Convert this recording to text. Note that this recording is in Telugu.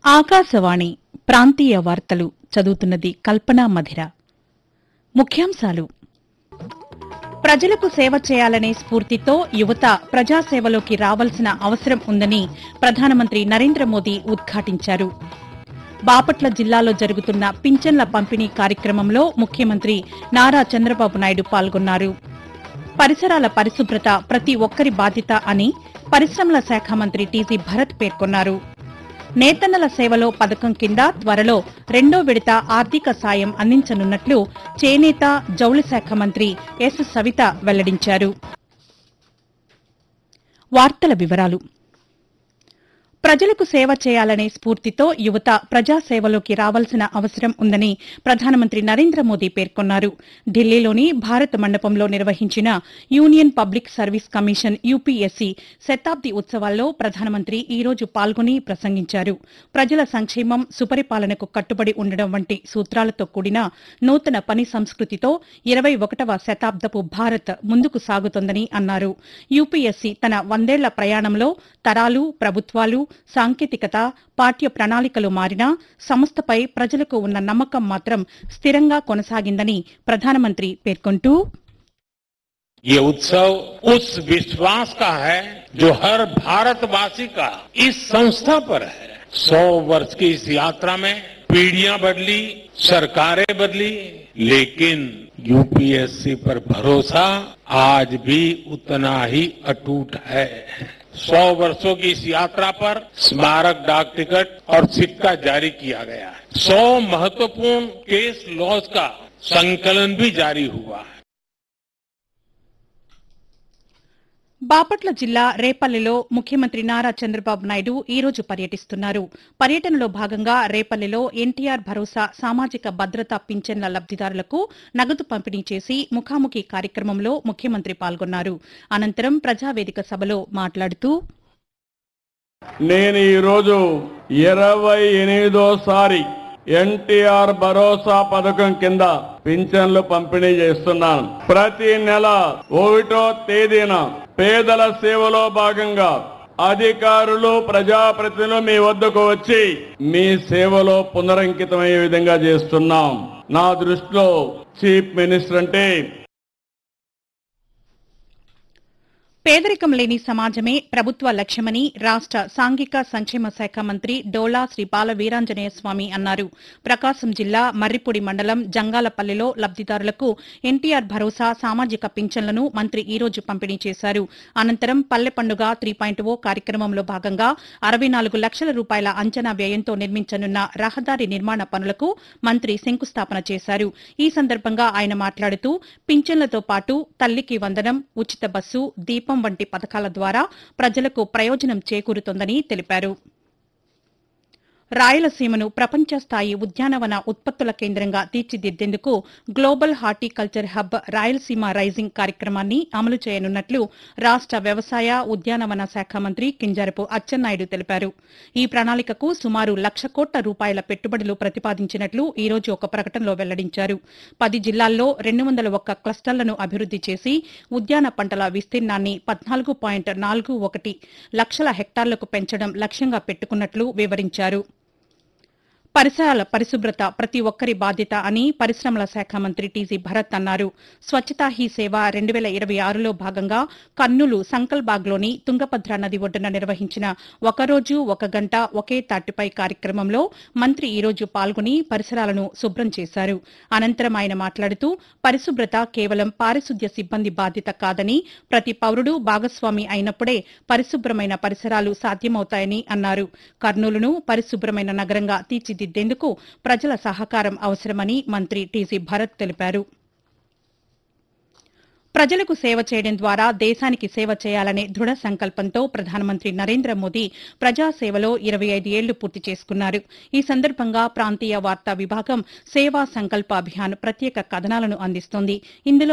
ఆకాశవాణి ప్రాంతీయ వార్తలు చదువుతున్నది కల్పనా మధిర ముఖ్యాంశాలు ప్రజలకు సేవ చేయాలనే స్ఫూర్తితో యువత ప్రజాసేవలోకి రావాల్సిన అవసరం ఉందని ప్రధానమంత్రి నరేంద్ర మోదీ ఉద్ఘాటించారు బాపట్ల జిల్లాలో జరుగుతున్న పింఛన్ల పంపిణీ కార్యక్రమంలో ముఖ్యమంత్రి నారా చంద్రబాబు నాయుడు పాల్గొన్నారు పరిసరాల పరిశుభ్రత ప్రతి ఒక్కరి బాధ్యత అని పరిశ్రమల శాఖ మంత్రి టీజీ భరత్ పేర్కొన్నారు నేతన్నల సేవలో పథకం కింద త్వరలో రెండో విడత ఆర్థిక సాయం అందించనున్నట్లు చేనేత జౌళి శాఖ మంత్రి ఎస్ సవిత వెల్లడించారు వార్తల వివరాలు ప్రజలకు సేవ చేయాలనే స్ఫూర్తితో యువత ప్రజాసేవలోకి రావాల్సిన అవసరం ఉందని ప్రధానమంత్రి నరేంద్ర మోదీ పేర్కొన్నారు ఢిల్లీలోని భారత్ మండపంలో నిర్వహించిన union public service commission UPSC శతాబ్ది ఉత్సవాల్లో ప్రధానమంత్రి ఈ రోజు పాల్గొని ప్రసంగించారు ప్రజల సంక్షేమం సుపరిపాలనకు కట్టుబడి ఉండడం వంటి సూత్రాలతో కూడిన నూతన పని సంస్కృతితో ఇరవై ఒకటవ శతాబ్దపు భారత్ ముందుకు సాగుతోందని అన్నారు యూపీఎస్సీ తన వందేళ్ల ప్రయాణంలో తరాలు ప్రభుత్వాలు సాంకేతికత పాఠ్య ప్రణాళికలు మారినా సంస్థపై ప్రజలకు ఉన్న నమ్మకం మాత్రం స్థిరంగా కొనసాగిందని ప్రధానమంత్రి పేర్కొంటూ ये उत्सव उस विश्वास का है जो हर भारतवासी का इस संस्था पर है सौ वर्ष की इस यात्रा में पीढ़ियां बदली सरकारें बदली लेकिन यूपीएससी पर भरोसा आज भी उतना ही अटूट है सौ वर्षों की इस यात्रा पर स्मारक डाक टिकट और सिक्का जारी किया गया है सौ महत्वपूर्ण केस लॉज का संकलन भी जारी हुआ है బాపట్ల జిల్లా రేపల్లెలో ముఖ్యమంత్రి నారా చంద్రబాబు నాయుడు ఈ రోజు పర్యటిస్తున్నారు పర్యటనలో భాగంగా రేపల్లెలో ఎన్టీఆర్ భరోసా సామాజిక భద్రతా పింఛన్ల లబ్దిదారులకు నగదు పంపిణీ చేసి ముఖాముఖి కార్యక్రమంలో ముఖ్యమంత్రి పాల్గొన్నారు అనంతరం ప్రజావేదిక సభలో మాట్లాడుతూ నేను ఈరోజు ఇరవై ఎనిమిదోసారి ఎన్టీఆర్ భరోసా పథకం కింద పింఛన్లు పంపిణీ చేస్తున్నాను ప్రతి నెల ఒకటో తేదీన పేదల సేవలో భాగంగా అధికారులు ప్రజాప్రతినిధులు మీ వద్దకు వచ్చి మీ సేవలో పునరంకితమయ్యే విధంగా చేస్తున్నాం నా దృష్టిలో చీఫ్ మినిస్టర్ అంటే పేదరికం లేని సమాజమే ప్రభుత్వ లక్ష్యమని రాష్ట సాంఘిక సంక్షేమ శాఖ మంత్రి డోలా శ్రీ బాల వీరాంజనేయ స్వామి అన్నారు ప్రకాశం జిల్లా మర్రిపూడి మండలం జంగాలపల్లిలో లబ్దిదారులకు ఎన్టీఆర్ భరోసా సామాజిక పింఛన్లను మంత్రి ఈ రోజు పంపిణీ చేశారు అనంతరం పల్లె పండుగ త్రీ పాయింట్ ఓ కార్యక్రమంలో భాగంగా అరవై నాలుగు లక్షల రూపాయల అంచనా వ్యయంతో నిర్మించనున్న రహదారి నిర్మాణ పనులకు మంత్రి శంకుస్థాపన చేశారు ఈ సందర్భంగా ఆయన మాట్లాడుతూ పింఛన్లతో పాటు తల్లికి వందనం ఉచిత బస్సు దీపం వంటి పథకాల ద్వారా ప్రజలకు ప్రయోజనం చేకూరుతోందని తెలిపారు రాయలసీమను ప్రపంచ స్థాయి ఉద్యానవన ఉత్పత్తుల కేంద్రంగా తీర్చిదిద్దేందుకు global horticulture hub Rayalaseema rising కార్యక్రమాన్ని అమలు చేయనున్నట్లు రాష్ట వ్యవసాయ ఉద్యానవన శాఖ మంత్రి కింజరపు అచ్చెన్నాయుడు తెలిపారు ఈ ప్రణాళికకు సుమారు లక్ష కోట్ల రూపాయల పెట్టుబడులు ప్రతిపాదించినట్లు ఈ రోజు ఒక ప్రకటనలో వెల్లడించారు పది జిల్లాల్లో రెండు వందల ఒక్క క్లస్టర్లను అభివృద్ది చేసి ఉద్యాన పంటల విస్తీర్ణాన్ని పద్నాలుగు పాయింట్ నాలుగు ఒకటి లక్షల హెక్టార్లకు పెంచడం లక్ష్యంగా పెట్టుకున్నట్లు వివరించారు పరిసరాల పరిశుభ్రత ప్రతి ఒక్కరి బాధ్యత అని పరిశ్రమల శాఖ మంత్రి టీజీ భరత్ అన్నారు స్వచ్ఛతా హీ సేవ రెండు వేల ఇరవై ఆరులో భాగంగా కర్నూలు సంకల్బాగ్లోని తుంగభద్ర నది ఒడ్డున నిర్వహించిన ఒకరోజు ఒక గంట ఒకే తాటిపై కార్యక్రమంలో మంత్రి ఈ రోజు పాల్గొని పరిసరాలను శుభ్రం చేశారు అనంతరం ఆయన మాట్లాడుతూ పరిశుభ్రత కేవలం పారిశుద్ధ్య సిబ్బంది బాధ్యత కాదని ప్రతి పౌరుడు భాగస్వామి అయినప్పుడే పరిశుభ్రమైన పరిసరాలు సాధ్యమవుతాయని అన్నారు కర్నూలును పరిశుభ్రమైన నగరంగా తీర్చిదిద్దేందుకు ప్రజల సహకారం అవసరమని మంత్రి టీజీ భరత్ తెలిపారు ప్రజలకు సేవ చేయడం ద్వారా దేశానికి సేవ చేయాలనే దృఢ సంకల్పంతో ప్రధానమంత్రి నరేంద్ర మోదీ ప్రజాసేవలో ఇరవై ఐదు ఏళ్లు పూర్తి చేసుకున్నారు ఈ సందర్భంగా ప్రాంతీయ వార్తా విభాగం సేవా సంకల్ప అభియాన్ ప్రత్యేక కథనాలను అందిస్తోంది ఇందులో